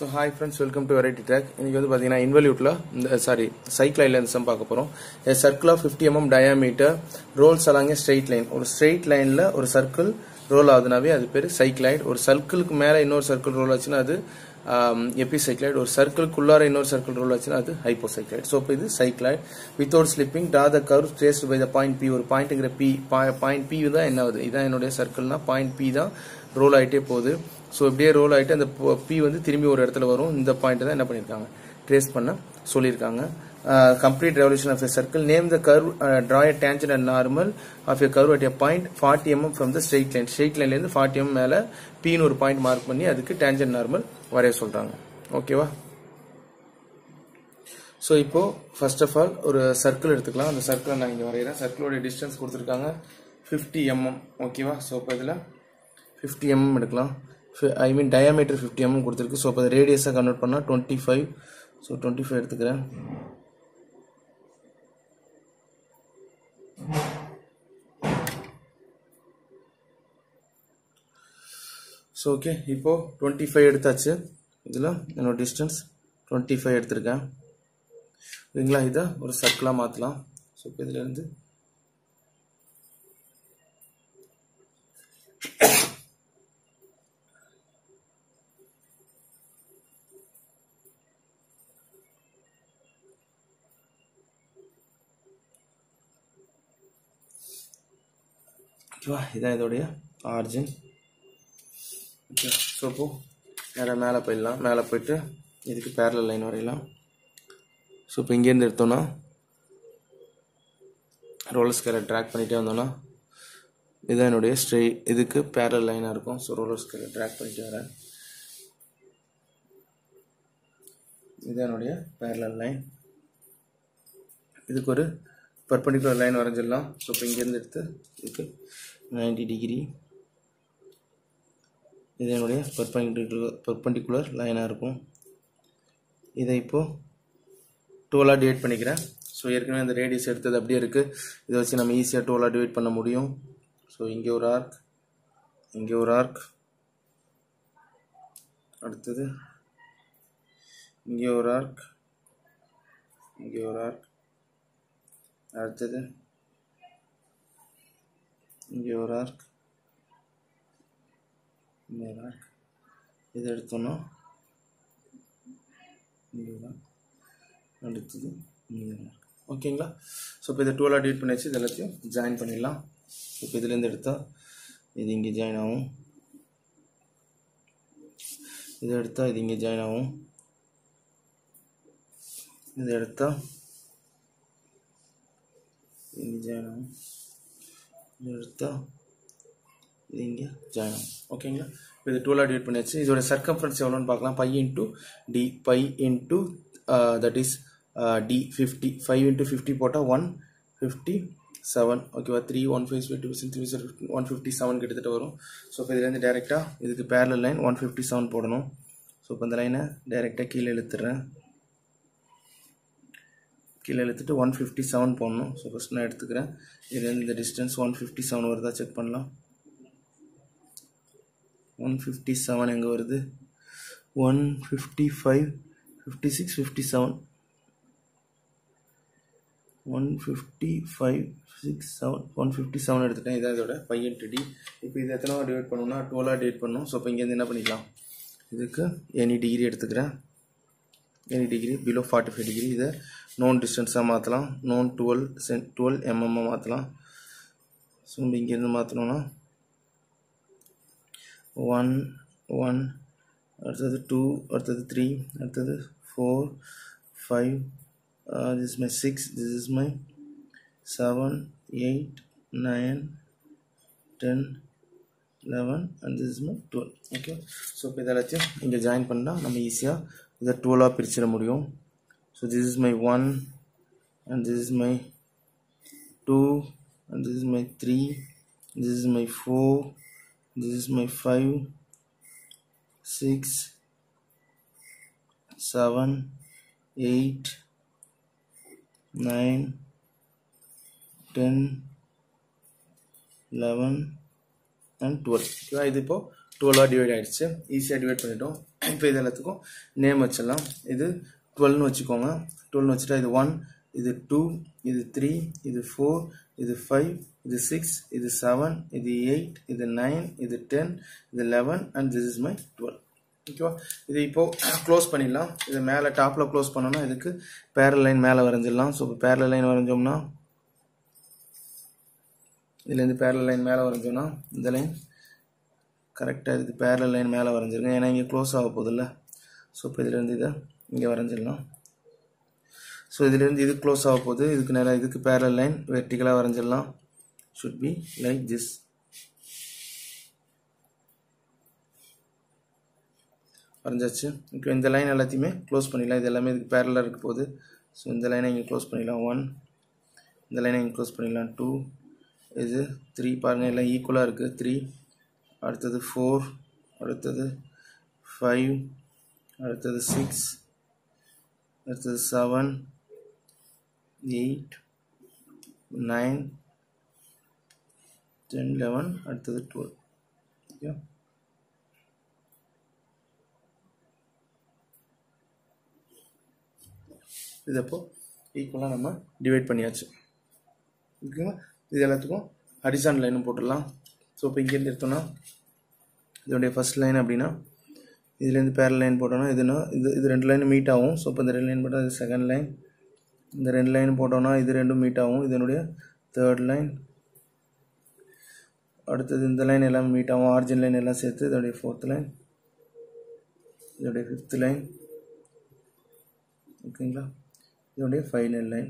so hi friends welcome to variety track இன்னைக்கு வந்து பார்த்தீங்கன்னா இன்வல்யூட்டில் இந்த சாரி சைக்கிள் இந்த சம் பார்க்க போகிறோம் a circle of 50 mm diameter rolls along a straight line ஒரு ஸ்ட்ரெயிட் லைனில் ஒரு சர்க்கிள் ரோல் ஆகுதுனாவே அது பேர் சைக்கிளைட் ஒரு சர்க்கிளுக்கு மேலே இன்னொரு சர்க்கிள் ரோல் ஆச்சுன்னா அது எப்பி சைக்கிளைட் ஒரு சர்க்கிள்குள்ளார இன்னொரு சர்க்கிள் ரோல் ஆச்சுன்னா அது ஹைப்போ சைக்கிளைட் ஸோ இப்போ இது சைக்கிளைட் வித்தவுட் ஸ்லிப்பிங் டா the curve traced by the point P ஒரு பாயிண்ட்டுங்கிற பி பாயிண்ட் பி தான் என்ன ஆகுது இதான் என்னுடைய சர்க்கிள்னா பாயிண்ட் பி தான் ரோல் ஆகிட்டே போகுது ஸோ இப்படியே ரோல் ஆகிட்டு அந்த பி வந்து திரும்பி ஒரு இடத்துல வரும் இந்த பாயிண்ட் தான் என்ன பண்ணியிருக்காங்க ட்ரேஸ் பண்ண சொல்லியிருக்காங்க complete revolution of a circle name the curve draw a tangent and normal of a curve at a point forty mm from the straight line straight லைன்லேருந்து ஃபார்ட்டி எம் மேலே பின்னு ஒரு பாயிண்ட் மார்க் பண்ணி அதுக்கு டேஞ்சன் normal வரைய சொல்கிறாங்க ஓகேவா so இப்போ ஃபர்ஸ்ட் ஆஃப் ஆல் ஒரு சர்க்கிள் எடுத்துக்கலாம் அந்த சர்க்கிளை நான் இங்கே வரைகிறேன் சர்க்கிளோட டிஸ்டன்ஸ் கொடுத்துருக்காங்க ஃபிஃப்டி எம்எம் ஓகேவா ஸோ இப்போ இதில் ஃபிஃப்டி எம்எம் எடுக்கலாம் I mean diameter fifty mm கொடுத்துருக்கு ஸோ இப்போ ரேடியஸாக கன்வெர்ட் பண்ணால் twenty five so twenty five எடுத்துக்கிறேன் ஸோ ஓகே இப்போது டுவெண்ட்டி ஃபைவ் எடுத்தாச்சு இதில் என்னோட டிஸ்டன்ஸ் டுவெண்ட்டி ஃபைவ் எடுத்திருக்கேன் சரிங்களா இதை ஒரு சர்க்கிளாக மாற்றலாம் ஸோ இப்போ இதுலேருந்து ஓகேவா இதான் இதோடைய ஆர்ஜின் ஓகே ஸோ இப்போ நேராக மேலே போயிடலாம் மேலே போயிட்டு இதுக்கு பேரலல் லைன் வரையலாம் ஸோ இப்போ இங்கேருந்து எடுத்தோன்னா ரோலர் ஸ்கேலை ட்ராக் பண்ணிகிட்டே வந்தோன்னா இதுதான் என்னுடைய ஸ்ட்ரெய் இதுக்கு பேரல் லைனாக இருக்கும் ஸோ ரோலர் ஸ்கேலை ட்ராக் பண்ணிட்டு வரேன் இதுதான் என்னுடைய பேரலல் லைன் இதுக்கு ஒரு பர்பண்டிகுலர் லைன் வரைஞ்சிடலாம் ஸோ இப்போ இங்கேருந்து எடுத்து இதுக்கு நைன்டி டிகிரி இது என்னுடைய பர்பண்டிகுலர் பர்பண்டிகுலர் லைனாக இருக்கும் இதை இப்போது டோலாக டிவைட் பண்ணிக்கிறேன் ஸோ ஏற்கனவே அந்த ரேடியஸ் எடுத்தது அப்படியே இருக்குது இதை வச்சு நம்ம ஈஸியாக டோலாக டிவைட் பண்ண முடியும் ஸோ இங்கே ஒரு ஆர்க் இங்கே ஒரு ஆர்க் அடுத்தது இங்கே ஒரு ஆர்க் இங்கே ஒரு ஆர்க் அடுத்தது இங்கே ஒரு ஆர்க் இங்கே ஒரு ஆர்க் இது எடுத்தோன்னா இங்கே ஒரு ஆர்க் அடுத்தது இங்கே ஒரு ஆர்க் ஓகேங்களா ஸோ இப்போ இதை டூலாக டிவைட் பண்ணியாச்சு இது எல்லாத்தையும் ஜாயின் பண்ணிடலாம் இப்போ இதுலேருந்து எடுத்தால் இது இங்கே ஜாயின் ஆகும் இது எடுத்தால் இது இங்கே ஜாயின் ஆகும் இது எடுத்தால் இங்கே ஜாயின் ஆகும் இது எடுத்தால் இது இங்கே ஜாயின் ஆகும் ஓகேங்களா இப்போ இது டூலாக டிவைட் பண்ணியாச்சு இதோட சர்க்கம்ஃபரன்ஸ் எவ்வளோன்னு பார்க்கலாம் pi into D pi into that is D fifty five into fifty போட்டால் ஒன் ஃபிஃப்டி செவன் ஓகேவா three one five twenty percent three sir one fifty seven கிட்டத்தட்ட வரும் ஸோ இப்போ இதுலேருந்து டேரெக்டாக இதுக்கு parallel line one fifty seven போடணும் so இப்போ இந்த லைனை டேரெக்டாக கீழே இழுத்துறேன் கீழே இழுத்துட்டு ஒன் ஃபிஃப்டி செவன் போடணும் ஸோ ஃபஸ்ட் நான் எடுத்துக்கிறேன் இதுலேருந்து இந்த டிஸ்டன்ஸ் ஒன் ஃபிஃப்டி செவன் வருதா செக் பண்ணலாம் ஒன் ஃபிஃப்டி செவன் எங்கே வருது one fifty five fifty six fifty seven one fifty five six seven one fifty seven எடுத்துட்டேன் இதான் இதோட பையன் டி இப்போ இது எத்தனை டிவைட் பண்ணணும்னா டுவெலாக டிவைட் பண்ணணும் ஸோ இப்போ இங்கேருந்து என்ன பண்ணிக்கலாம் இதுக்கு எனி டிகிரி எடுத்துக்கிறேன் any degree below forty five degree இதை நோன் டிஸ்டன்ஸாக மாற்றலாம் நோன் டுவெல் சென் டுவெல் எம்எம்மாக மாற்றலாம் ஸோ நம்ம இங்கேருந்து மாற்றணும்னா ஒன் ஒன் அடுத்தது டூ அடுத்தது த்ரீ அடுத்தது four five this is my 6 this is my 7 8 9 10 11 and this is my 12 okay so இப்போ இதெல்லாத்தையும் இங்கே ஜாயின் பண்ணால் நம்ம ஈஸியாக இதை டுவெலாக பிரிச்சிட முடியும் so this is my one and this is my two and this is my three this is my four this is my five six seven eight nine ten eleven and twelve ஓகேவா இது இப்போ டுவெல்லாக divide ஆகிடுச்சு ஈஸியாக divide பண்ணிட்டோம் இப்போ இது எல்லாத்துக்கும் name வச்சிடலாம் இது டுவெல்னு வச்சுக்கோங்க டுவெல்னு வச்சுட்டா இது ஒன் இது டூ இது த்ரீ இது ஃபோர் இது ஃபைவ் இது சிக்ஸ் இது செவன் இது எயிட் இது நைன் இது டென் இது eleven and this is my twelve ஓகேவா இது இப்போ க்ளோஸ் பண்ணிடலாம் இது மேலே டாப்பில் க்ளோஸ் பண்ணோம்னா இதுக்கு பேரல் லைன் மேலே வரைஞ்சிடலாம் ஸோ இப்போ பேரல் லைன் வரைஞ்சோம்னா இதுலேருந்து பேரல் லைன் மேலே வரைஞ்சோம்னா இந்த லைன் கரெக்டாக இதுக்கு பேரல் லைன் மேலே வரைஞ்சிருங்க ஏன்னா இங்கே க்ளோஸ் ஆக போதில்ல ஸோ இப்போ இதுலேருந்து இதை இங்கே வரைஞ்சிடலாம் ஸோ இதுலேருந்து இது க்ளோஸ் ஆக போகுது இதுக்கு நேராக இதுக்கு பேரல் லைன் வெர்டிக்கலாக வரைஞ்சிடலாம் ஷுட் பி லைக் திஸ் வரைஞ்சாச்சு இப்போ இந்த லைன் எல்லாத்தையுமே க்ளோஸ் பண்ணிடலாம் இது எல்லாமே இதுக்கு பேரலாக இருக்க போகுது ஸோ இந்த லைனை இங்கே க்ளோஸ் பண்ணிடலாம் ஒன் இந்த லைனை இங்கே க்ளோஸ் பண்ணிடலாம் டூ இது த்ரீ பாருங்கள் எல்லாம் ஈக்குவலாக இருக்குது த்ரீ அடுத்தது ஃபோர் அடுத்தது ஃபைவ் அடுத்தது சிக்ஸ் அடுத்தது seven eight nine ten eleven அடுத்தது டுவெல் ஓகே இது அப்போ ஈக்குவலாக நம்ம டிவைட் பண்ணியாச்சு ஓகேங்களா இது எல்லாத்துக்கும் ஹரிசான் லைனும் போட்டுடலாம் ஸோ இப்போ இங்கேருந்து எடுத்தோம்னா இதோடைய ஃபஸ்ட் லைன் அப்படின்னா இதுலேருந்து பேரல் லைன் போட்டோம்னா இதுனா இது இது ரெண்டு லைன் மீட் ஆகும் ஸோ இப்போ இந்த ரெண்டு லைன் போட்டால் இது செகண்ட் லைன் இந்த ரெண்டு லைன் போட்டோம்னா இது ரெண்டும் மீட் ஆகும் இதனுடைய தேர்ட் லைன் அடுத்தது இந்த லைன் எல்லாம் மீட் ஆகும் ஆர்ஜின் லைன் எல்லாம் சேர்த்து இதோடைய ஃபோர்த் லைன் இதோடைய ஃபிஃப்த் லைன் ஓகேங்களா இதோடைய ஃபைனல் லைன்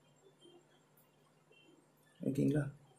ஓகேங்களா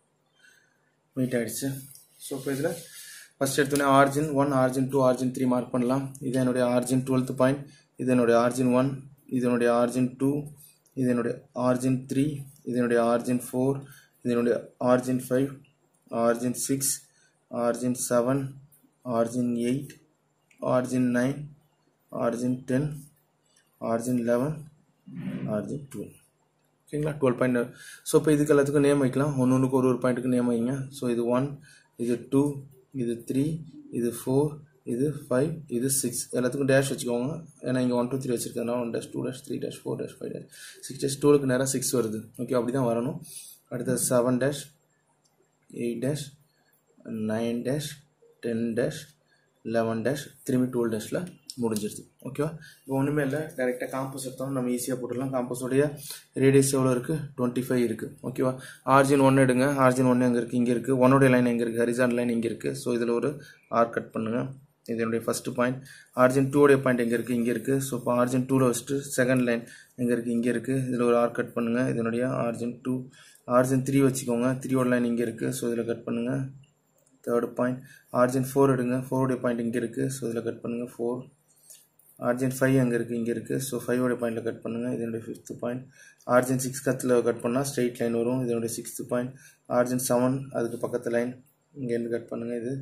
மீட் ஆகிடுச்சு ஸோ இப்போ இதில் ஃபஸ்ட் எடுத்தோன்னே origin one origin two origin three mark பண்ணலாம் இது என்னுடைய ஆர்ஜின் டுவெல்த் பாயிண்ட் இது என்னுடைய ஆர்ஜின் ஒன் இதனுடைய ஆர்ஜின் டூ இதனுடைய ஆர்ஜின் த்ரீ இதனுடைய ஆர்ஜின் ஃபோர் இதனுடைய origin five origin six origin seven origin eight origin nine origin ten origin eleven origin two ஓகேங்களா டுவெல் பாயிண்ட் ஸோ இப்போ இதுக்கு எல்லாத்துக்கும் நேம் வைக்கலாம் ஒன்று ஒன்றுக்கு ஒரு ஒரு பாயிண்ட்டுக்கு நேம் வைங்க ஸோ இது ஒன் இது டூ இது த்ரீ இது ஃபோர் இது ஃபைவ் இது சிக்ஸ் எல்லாத்துக்கும் டேஷ் வச்சுக்கோங்க ஏன்னா இங்கே ஒன் டூ த்ரீ வச்சுருக்கதுனால one dash two dash three dash four dash five dash six dash டூலுக்கு நேராக சிக்ஸ் வருது ஓகே அப்படி தான் வரணும் அடுத்தது seven dash eight dash nine dash ten dash eleven dash திரும்பி டுவெல் டேஷில் முடிஞ்சிருது ஓகேவா இப்போ ஒன்றுமே இல்லை டேரெக்டாக காம்பஸ் எடுத்தோம் நம்ம ஈஸியாக போட்டுடலாம் காம்பஸோடைய ரேடியஸ் எவ்வளோ இருக்குது டுவெண்ட்டி ஃபைவ் இருக்குது ஓகேவா ஆர்ஜின் ஒன்று எடுங்க ஆர்ஜின் ஒன்று எங்கே இருக்குது இங்கே இருக்குது ஒன்னோடைய லைன் எங்கே இருக்குது ஹரிசான் லைன் இங்கே இருக்குது ஸோ இதில் ஒரு ஆர் கட் பண்ணுங்கள் இது என்னுடைய ஃபஸ்ட்டு பாயிண்ட் ஆர்ஜின் டூடைய பாயிண்ட் எங்கே இருக்குது இங்கே இருக்குது ஸோ இப்போ ஆர்ஜின் டூவில் வச்சுட்டு செகண்ட் லைன் எங்கே இருக்குது இங்கே இருக்குது இதில் ஒரு ஆர் கட் பண்ணுங்கள் இதனுடைய ஆர்ஜின் டூ ஆர்ஜின் த்ரீ வச்சுக்கோங்க த்ரீயோட லைன் இங்கே இருக்குது ஸோ இதில் கட் பண்ணுங்கள் தேர்டு பாயிண்ட் ஆர்ஜின் ஃபோர் எடுங்க ஃபோருடைய பாயிண்ட் இங்கே இருக்குது ஸோ இதில் கட் பண்ணுங்கள் ஃபோர் ஆர்ஜின் ஃபைவ் அங்கே இருக்குது இங்கே இருக்குது ஸோ ஃபைவோடைய பாயிண்டில் கட் பண்ணுங்கள் இதனுடைய ஃபிஃப்த்து பாயிண்ட் ஆர்ஜின் சிக்ஸ் கத்தில் கட் பண்ணால் ஸ்ட்ரெயிட் லைன் வரும் இதனுடைய சிக்ஸ்த்து பாயிண்ட் ஆர்ஜின் செவன் அதுக்கு பக்கத்து லைன் இங்கேருந்து கட் பண்ணுங்கள் இது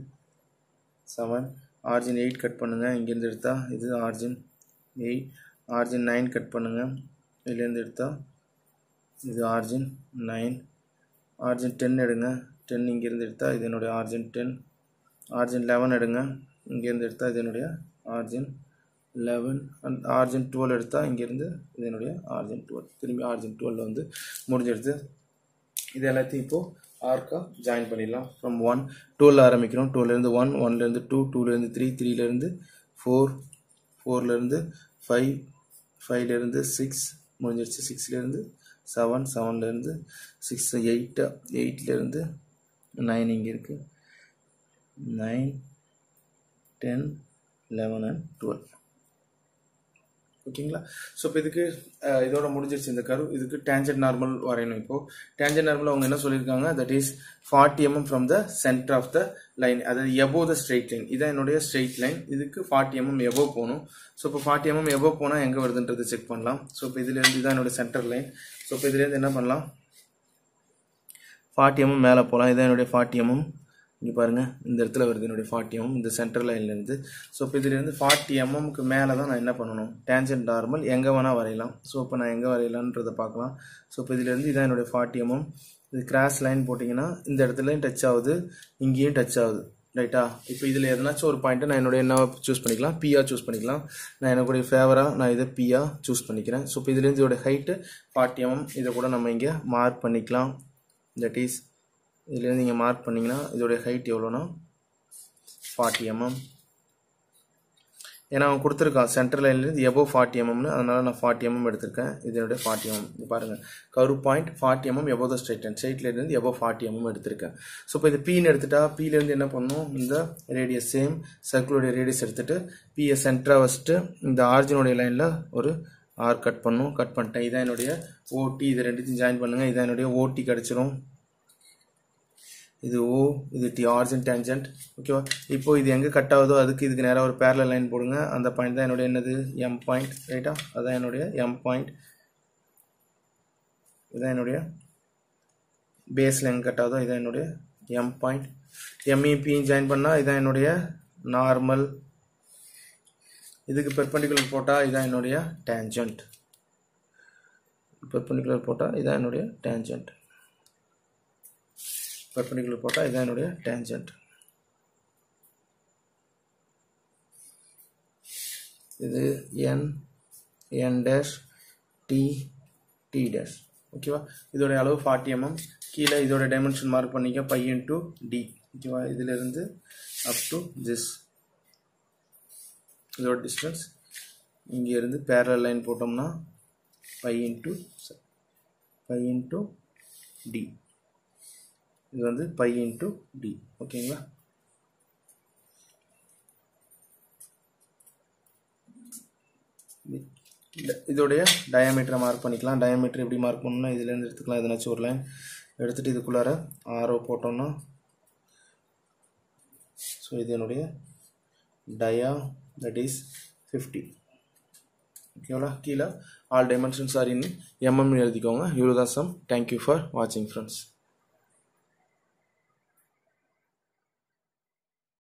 செவன் ஆர்ஜின் எயிட் கட் பண்ணுங்கள் இங்கேருந்து எடுத்தால் இது origin eight origin nine cut பண்ணுங்கள் இதுலேருந்து எடுத்தால் இது ஆர்ஜின் நைன் ஆர்ஜின் டென் எடுங்க டென் இங்கேருந்து எடுத்தால் இது என்னுடைய ஆர்ஜின் டென் ஆர்ஜின் லெவன் எடுங்க இங்கேருந்து எடுத்தால் இது என்னுடைய origin eleven and origin twelve எடுத்தால் இங்கேருந்து இது என்னுடைய ஆர்ஜின் டுவெல் திரும்பி ஆர்ஜின் டுவெல் வந்து முடிஞ்சிடுது இது எல்லாத்தையும் இப்போது ஆர்க்காக ஜாயின் பண்ணிடலாம் ஃப்ரம் ஒன் டூவில் ஆரம்பிக்கிறோம் டூலேருந்து ஒன் ஒன்லேருந்து டூ டூலேருந்து த்ரீ த்ரீலேருந்து ஃபோர் ஃபோர்லேருந்து ஃபைவ் ஃபைவ்லேருந்து சிக்ஸ் முடிஞ்சிடுச்சு சிக்ஸ்லேருந்து செவன் செவன்லேருந்து சிக்ஸ் எயிட்டு எயிட்லேருந்து நைன் இங்கே இருக்குது nine ten eleven and twelve ஓகேங்களா ஸோ இப்போ இதுக்கு அஹ், இதோட முடிஞ்சிருச்சு இந்த கரு இதுக்கு டேஞ்சட் நார்மல் வரையணும் இப்போ டேஞ்சட் நார்மல் அவங்க என்ன சொல்லியிருக்காங்க that is forty mm from the centre of the line அதாவது எபோ த ஸ்ட்ரெயிட் லைன் இதான் என்னுடைய ஸ்ட்ரெயிட் லைன் இதுக்கு ஃபார்ட்டி எம்எம் எபோ போகணும் ஸோ இப்போ ஃபார்ட்டி எம்எம் எபோ போனால் எங்கே வருதுன்றது செக் பண்ணலாம் ஸோ இப்போ இதுலேருந்து இதான் என்னோட சென்டர் லைன் ஸோ இப்போ இதுலேருந்து என்ன பண்ணலாம் ஃபார்ட்டி எம்எம் மேலே போகலாம் இதான் என்னுடைய ஃபார்ட்டி எம்எம் இங்கே பாருங்கள் இந்த இடத்துல வருது என்னுடைய ஃபார்ட்டி எம்எம் இந்த சென்டர் லைன்லேருந்து ஸோ இப்போ இதுலேருந்து ஃபார்ட்டி எம்எம்க்கு மேலே தான் நான் என்ன பண்ணணும் டேஞ்சன்ட் நார்மல் எங்கே வேணால் வரையலாம் ஸோ இப்போ நான் எங்கே வரையலான்றதை பார்க்கலாம் ஸோ இப்போ இதுலேருந்து இதான் என்னுடைய ஃபார்ட்டி எம்எம் இது கிராஸ் லைன் போட்டிங்கன்னா இந்த இடத்துலையும் டச் ஆகுது இங்கேயும் டச் ஆகுது ரைட்டா இப்போ இதில் எதனாச்சும் ஒரு பாயிண்ட்டை நான் என்னோட என்ன சூஸ் பண்ணிக்கலாம் பியா சூஸ் பண்ணிக்கலாம் நான் எனக்குடைய ஃபேவராக நான் இதை பியா சூஸ் பண்ணிக்கிறேன் ஸோ இப்போ இதுலேருந்து இதோட ஹைட்டு ஃபார்ட்டி எம்எம் இதை கூட நம்ம இங்கே மார்க் பண்ணிக்கலாம் தட் இஸ் இதுலேருந்து இங்கே மார்க் பண்ணிங்கன்னா இதோடைய ஹைட் எவ்வளோனா ஃபார்ட்டி எம்எம் ஏன்னா அவன் கொடுத்துருக்கான் சென்டர் லைன்லேருந்து எபோவ் ஃபார்ட்டி எம்எம்னு அதனால் நான் ஃபார்ட்டி எம்எம் எடுத்திருக்கேன் இதனுடைய ஃபார்ட்டி எம்எம் இது பாருங்கள் கரு point forty mm above the straight line straight லைன்லேருந்து எபோவ் ஃபார்ட்டி எம்எம் எடுத்திருக்கேன் ஸோ இப்போ இது பீன்னு எடுத்துட்டா பீலேருந்து என்ன பண்ணணும் இந்த ரேடியஸ் சேம் சர்க்கிளோடைய ரேடியஸ் எடுத்துட்டு பியை சென்டராக வச்சுட்டு இந்த ஆர்ஜினோடைய லைனில் ஒரு ஆர் கட் பண்ணும் கட் பண்ணிட்டேன் இதான் என்னுடைய ஓடி இது ரெண்டுத்தையும் ஜாயின் பண்ணுங்கள் இதான் என்னுடைய ஓடி கிடச்சிரும் இது ஓ இது டி ஆர்ஜின் டேஞ்சன்ட் ஓகேவா இப்போ இது எங்கே கட் ஆகுதோ அதுக்கு இதுக்கு நேராக ஒரு பேரலல் லைன் போடுங்க அந்த பாயிண்ட் தான் என்னுடைய என்னது எம் பாயிண்ட் ரைட்டா அதான் என்னுடைய எம் பாயிண்ட் இதான் என்னுடைய பேஸில் எங்கே கட் ஆகுதோ இதான் என்னுடைய எம் பாயிண்ட் எம்இபியும் ஜாயின் பண்ணால் இதான் என்னுடைய நார்மல் இதுக்கு பெர்பெண்டிகுலர் போட்டால் இதான் என்னுடைய டேஞ்சன்ட் பெர்பெண்டிகுலர் போட்டால் இதான் என்னுடைய டேஞ்சன்ட் பெர்பெண்டிகுலர் போட்டால் இதான் என்னுடைய டேஞ்சன்ட் இது N N dash T T dash ஓகேவா இதோடைய அளவு ஃபார்ட்டி எம்எம் கீழே இதோட டைமென்ஷன் மார்க் பண்ணிக்க பை இன்ட்டு டி ஓகேவா இதிலிருந்து அப் டு திஸ் இதோட டிஸ்டன்ஸ் இங்கேருந்து பேரல் லைன் போட்டோம்னா pi into pi into D இது வந்து பை இன்ட்டு டி ஓகேங்களா இதோடைய டயாமீட்டரை மார்க் பண்ணிக்கலாம் டயாமீட்டர் எப்படி மார்க் பண்ணணும்னா இதுலேருந்து எடுத்துக்கலாம் எதனாச்சும் ஒரு லைன் எடுத்துகிட்டு இதுக்குள்ளார ஆரோ போட்டோம்னா ஸோ இது என்னுடைய டயா தட் இஸ் ஃபிஃப்டி ஓகேங்களா கீழே all dimensions are in mm எழுதிக்கோங்க இவ்வளோ தான் சம் தேங்க்யூ ஃபார் வாட்சிங் ஃப்ரெண்ட்ஸ்